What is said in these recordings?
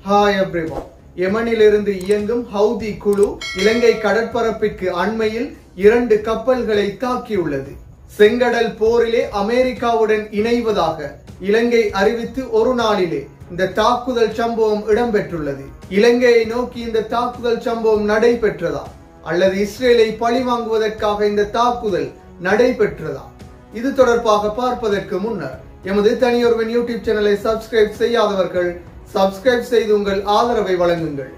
hi everyone யமனிலிருந்து இயங்கும் Houthi குழு இலங்கை கடற்பரப்பிற்கு அண்மையில் இரண்டு கப்பல்களை தாக்கியுள்ளது செங்கடல் போரிலே அமெரிக்காவுடன் இணைவதாக இலங்கை அறிவித்து ஒரு நாளிலே இந்த தாக்குதல் சம்பவம் இடம்பெற்றுள்ளது இலங்கையை நோக்கி இந்த தாக்குதல் சம்பவம் நடைபெற்றதா அல்லது இஸ்ரேலை பழிவாங்குவதற்காக இந்த தாக்குதல் நடைபெற்றதா இது தொடர்பாக பார்ப்பதற்கு முன்னர் எமது தனியொருவன் யூடியூப் சேனலை சப்ஸ்கிரைப் செய்யாதவர்கள் சப்ஸ்கிரைப் செய்து உங்கள் ஆதரவை வழங்குங்கள்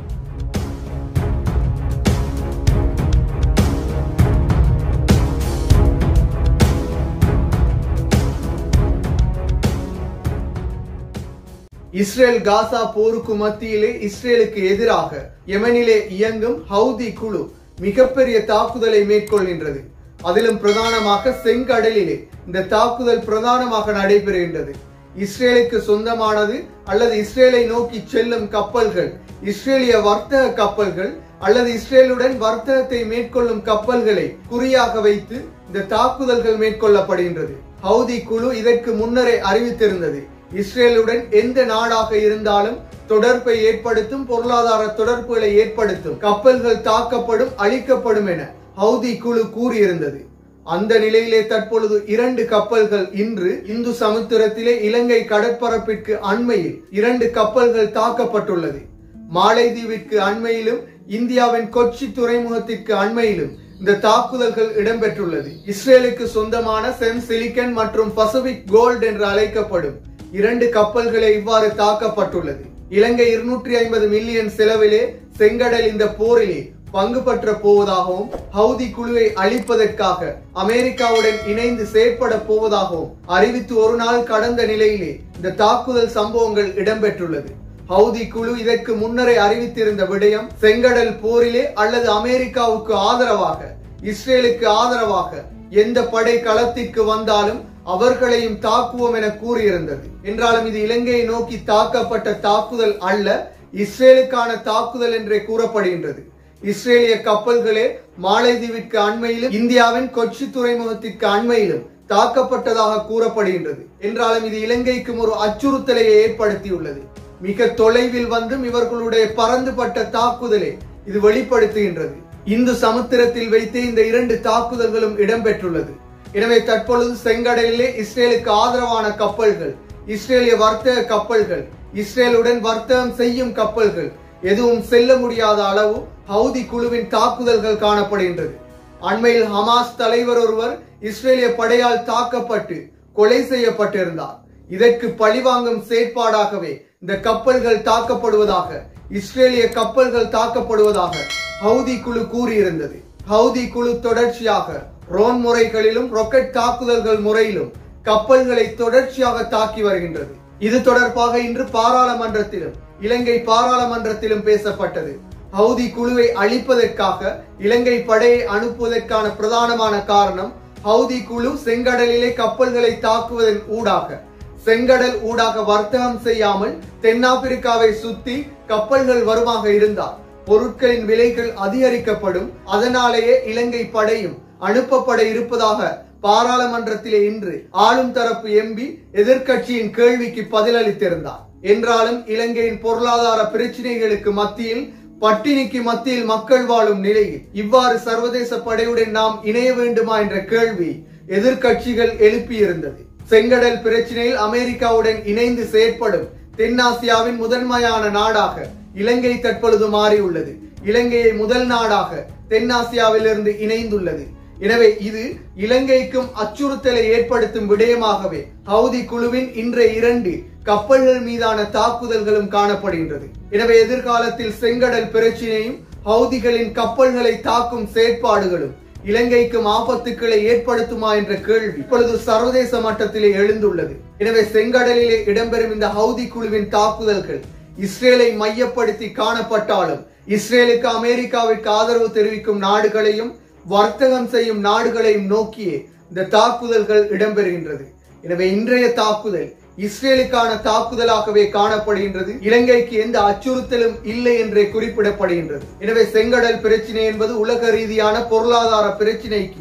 இஸ்ரேல் காசா போருக்கு மத்தியிலே இஸ்ரேலுக்கு எதிராக யெமனிலே இயங்கும் ஹவுதி குழு மிகப்பெரிய தாக்குதலை மேற்கொள்கின்றது அதிலும் பிரதானமாக செங்கடலிலே இந்த தாக்குதல் பிரதானமாக நடைபெறுகின்றது இஸ்ரேலுக்கு சொந்தமானது அல்லது இஸ்ரேலை நோக்கி செல்லும் கப்பல்கள் இஸ்ரேலிய வர்த்தக கப்பல்கள் அல்லது இஸ்ரேலுடன் வர்த்தகத்தை மேற்கொள்ளும் கப்பல்களை குறியாக வைத்து இந்த தாக்குதல்கள் மேற்கொள்ளப்படுகின்றது ஹவுதி குழு இதற்கு முன்னரே அறிவித்திருந்தது இஸ்ரேலுடன் எந்த நாடாக இருந்தாலும் தொடர்பை ஏற்படுத்தும் பொருளாதார தொடர்புகளை ஏற்படுத்தும் கப்பல்கள் தாக்கப்படும் அழிக்கப்படும் என ஹவுதி குழு கூறியிருந்தது அந்த நிலையிலே தற்பொழுது இரண்டு கப்பல்கள் இன்று இந்து சமுத்திரத்திலே இலங்கை கடற்பரப்பிற்கு அண்மையில் இரண்டு கப்பல்கள் தாக்கப்பட்டுள்ளது மாலைதீவிற்கு அண்மையிலும் இந்தியாவின் கொச்சி துறைமுகத்திற்கு அண்மையிலும் இந்த தாக்குதல்கள் இடம்பெற்றுள்ளது இஸ்ரேலுக்கு சொந்தமான செம் சிலிக்கன் மற்றும் பசிபிக் கோல்ட் என்று அழைக்கப்படும் இரண்டு கப்பல்களை இவ்வாறு தாக்கப்பட்டுள்ளது இலங்கை இருநூற்றி ஐம்பது மில்லியன் செலவிலே செங்கடல் இந்த போரிலே பங்கு பற்ற போவதாகவும் ஹவுதி குழுவை அழிப்பதற்காக அமெரிக்காவுடன் இணைந்து செயற்பட போவதாகவும் அறிவித்து ஒரு நாள் கடந்த நிலையிலே இந்த தாக்குதல் சம்பவங்கள் இடம்பெற்றுள்ளது ஹவுதி குழு இதற்கு முன்னரே அறிவித்திருந்த விடயம் செங்கடல் போரிலே அல்லது அமெரிக்காவுக்கு ஆதரவாக இஸ்ரேலுக்கு ஆதரவாக எந்த படை களத்திற்கு வந்தாலும் அவர்களையும் தாக்குவோம் என கூறியிருந்தது என்றாலும் இது இலங்கையை நோக்கி தாக்கப்பட்ட தாக்குதல் அல்ல இஸ்ரேலுக்கான தாக்குதல் என்றே கூறப்படுகின்றது இஸ்ரேலிய கப்பல்களே மாலைதீவிற்கு அண்மையிலும் இந்தியாவின் கொச்சி துறைமுகத்திற்கு அண்மையிலும் தாக்கப்பட்டதாக கூறப்படுகின்றது என்றாலும் இது இலங்கைக்கும் ஒரு அச்சுறுத்தலை ஏற்படுத்தியுள்ளது மிக தொலைவில் வந்தும் இவர்களுடைய பறந்துபட்ட தாக்குதலை இது வெளிப்படுத்துகின்றது இந்து சமுத்திரத்தில் வைத்து இந்த இரண்டு தாக்குதல்களும் இடம்பெற்றுள்ளது எனவே தற்பொழுது செங்கடலிலே இஸ்ரேலுக்கு ஆதரவான கப்பல்கள் இஸ்ரேலிய வர்த்தக கப்பல்கள் இஸ்ரேலுடன் வர்த்தகம் செய்யும் கப்பல்கள் எதுவும் செல்ல முடியாத அளவு ஹவுதி குழுவின் தாக்குதல்கள் காணப்படுகின்றது அண்மையில் ஹமாஸ் தலைவர் ஒருவர் இஸ்ரேலிய படையால் தாக்கப்பட்டு கொலை செய்யப்பட்டிருந்தார் இதற்கு பழிவாங்கும் செயற்பாடாகவே இந்த கப்பல்கள் தாக்கப்படுவதாக இஸ்ரேலிய கப்பல்கள் தாக்கப்படுவதாக ஹவுதி குழு கூறியிருந்தது ஹவுதி குழு தொடர்ச்சியாக ரோன் முறைகளிலும் ராக்கெட் தாக்குதல்கள் முறையிலும் கப்பல்களை தொடர்ச்சியாக தாக்கி வருகின்றது இது தொடர்பாக இன்று பாராளுமன்றத்திலும் இலங்கை பாராளுமன்றத்திலும் பேசப்பட்டது ஹவுதி குழுவை அழிப்பதற்காக இலங்கை படையை அனுப்புவதற்கான பிரதானமான காரணம் ஹவுதி குழு செங்கடலிலே கப்பல்களை தாக்குவதன் ஊடாக செங்கடல் ஊடாக வர்த்தகம் செய்யாமல் தென்னாப்பிரிக்காவை சுத்தி கப்பல்கள் வருமாக இருந்தால் பொருட்களின் விலைகள் அதிகரிக்கப்படும் அதனாலேயே இலங்கை படையும் அனுப்பப்பட இருப்பதாக பாராளுமன்றத்திலே இன்று ஆளும் தரப்பு எம்பி எதிர்க்கட்சியின் கேள்விக்கு பதிலளித்திருந்தார் என்றாலும் இலங்கையின் பொருளாதார பிரச்சினைகளுக்கு மத்தியில் பட்டினிக்கு மத்தியில் மக்கள் வாழும் நிலையில் இவ்வாறு சர்வதேச படையுடன் நாம் இணைய வேண்டுமா என்ற கேள்வி எதிர்க்கட்சிகள் எழுப்பியிருந்தது செங்கடல் பிரச்சினையில் அமெரிக்காவுடன் இணைந்து செயற்படும் தென்னாசியாவின் முதன்மையான நாடாக இலங்கை தற்பொழுது மாறியுள்ளது இலங்கையை முதல் நாடாக தென்னாசியாவிலிருந்து இணைந்துள்ளது எனவே இது இலங்கைக்கும் அச்சுறுத்தலை ஏற்படுத்தும் விடயமாகவே ஹவுதி குழுவின் இன்றைய இரண்டு கப்பல்கள் மீதான தாக்குதல்களும் காணப்படுகின்றது எனவே எதிர்காலத்தில் செங்கடல் பிரச்சினையும் ஹவுதிகளின் கப்பல்களை தாக்கும் செயற்பாடுகளும் இலங்கைக்கும் ஆபத்துக்களை ஏற்படுத்துமா என்ற கேள்வி இப்பொழுது சர்வதேச மட்டத்திலே எழுந்துள்ளது எனவே செங்கடலிலே இடம்பெறும் இந்த ஹவுதி குழுவின் தாக்குதல்கள் இஸ்ரேலை மையப்படுத்தி காணப்பட்டாலும் இஸ்ரேலுக்கு அமெரிக்காவிற்கு ஆதரவு தெரிவிக்கும் நாடுகளையும் வர்த்தகம் செய்யும் நாடுகளையும் நோக்கியே இந்த தாக்குதல்கள் இடம்பெறுகின்றது எனவே இன்றைய தாக்குதல் இஸ்ரேலுக்கான தாக்குதலாகவே காணப்படுகின்றது இலங்கைக்கு எந்த அச்சுறுத்தலும் இல்லை என்றே குறிப்பிடப்படுகின்றது எனவே செங்கடல் பிரச்சினை என்பது உலக ரீதியான பொருளாதார பிரச்சினைக்கு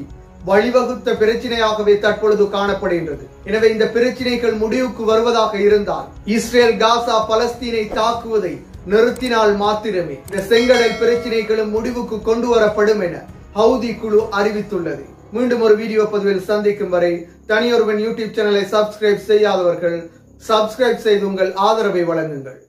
வழிவகுத்த பிரச்சனையாகவே தற்பொழுது காணப்படுகின்றது எனவே இந்த பிரச்சனைகள் முடிவுக்கு வருவதாக இருந்தால் இஸ்ரேல் காசா பலஸ்தீனை தாக்குவதை நிறுத்தினால் மாத்திரமே இந்த செங்கடல் பிரச்சனைகளும் முடிவுக்கு கொண்டு வரப்படும் என ஹவுதி குழு அறிவித்துள்ளது மீண்டும் ஒரு வீடியோ பதிவில் சந்திக்கும் வரை தனியொருவன் யூடியூப் சேனலை சப்ஸ்கிரைப் செய்யாதவர்கள் சப்ஸ்கிரைப் செய்து உங்கள் ஆதரவை வழங்குங்கள்